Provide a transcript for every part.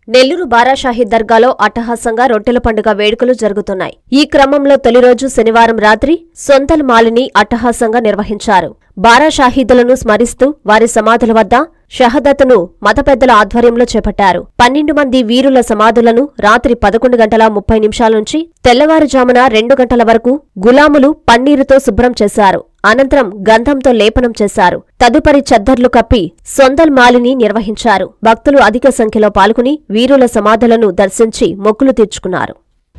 నెల్లూరు బారాషాహి దర్గాలో అట్టహాసంగా రొట్టెల పండుగ వేడుకలు జరుగుతున్నాయి ఈ క్రమంలో తొలి రోజు శనివారం రాత్రి సొంతల్ మాలిని అట్టహాసంగా నిర్వహించారు బారా షాహీదులను స్మరిస్తూ వారి సమాధుల వద్ద షహదత్ను మత పెద్దల ఆధ్వర్యంలో చేపట్టారు పన్నెండు మంది వీరుల సమాధులను రాత్రి పదకొండు గంటల ముప్పై నిమిషాల నుంచి తెల్లవారుజామున రెండు గంటల వరకు గులాములు పన్నీరుతో శుభ్రం చేశారు అనంతరం గంధంతో లేపనం చేశారు తదుపరి చద్దర్లు కప్పి సొందల్ మాలిని నిర్వహించారు భక్తులు అధిక సంఖ్యలో పాల్గొని వీరుల సమాధులను దర్శించి మొక్కులు తీర్చుకున్నారు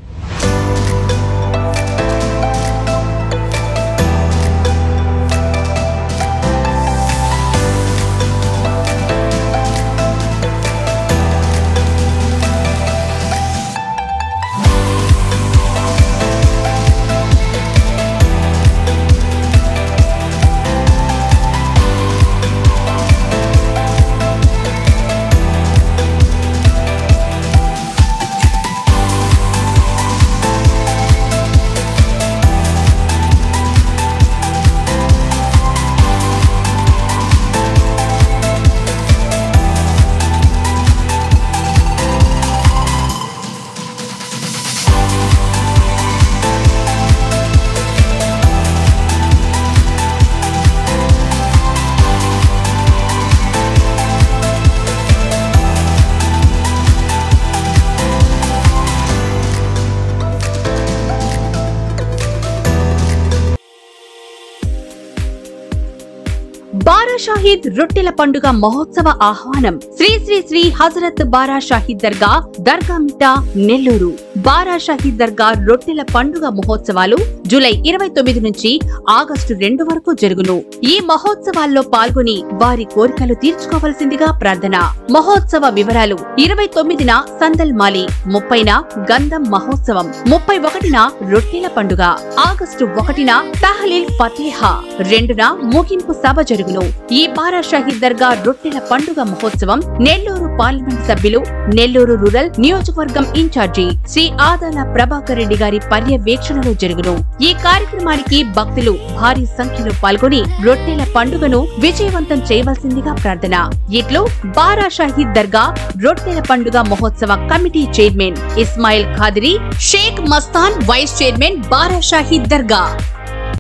బారా షాహీద్ రొట్టెల పండుగ మహోత్సవ ఆహ్వానం శ్రీ శ్రీ శ్రీ హజరత్ బారా షాహీద్ దర్గా దర్గా మిట్టా నెల్లూరు బారా షాహీద్ దర్గా రొట్టెల పండుగ మహోత్సవాలు జూలై ఇరవై తొమ్మిది నుంచి ఆగస్టు రెండు వరకు జరుగును ఈ మహోత్సవాల్లో పాల్గొని వారి కోరికలు తీర్చుకోవలసిందిగా ప్రార్థన మహోత్సవ వివరాలు ఇరవై తొమ్మిదిన సందల్ మాలి ముప్పైన గంధం మహోత్సవం ముప్పై ఒకటిన రొట్టెల పండుగ ఆగస్టు ఒకటిన తహలీల్ ఫతేహా రెండున ముగింపు సభ జరుగును ఈ బారా షాహీద్ దర్గా రొట్టెల పండుగ మహోత్సవం నెల్లూరు పార్లమెంట్ సభ్యులు నెల్లూరు రూరల్ నియోజకవర్గం ఇన్ఛార్జి శ్రీ ఆదాల ప్రభాకర్ రెడ్డి గారి పర్యవేక్షణలో జరుగును ఈ కార్యక్రమానికి భక్తులు భారీ సంఖ్యలో పాల్గొని రొట్టెల పండుగను విజయవంతం చేయవలసిందిగా ప్రార్థన ఇట్లు బారా షాహీద్ దర్గా రొట్టెల పండుగ మహోత్సవ committee chairman Ismail Khadiri Sheikh Mastan vice chairman Bara Shaheed దర్గా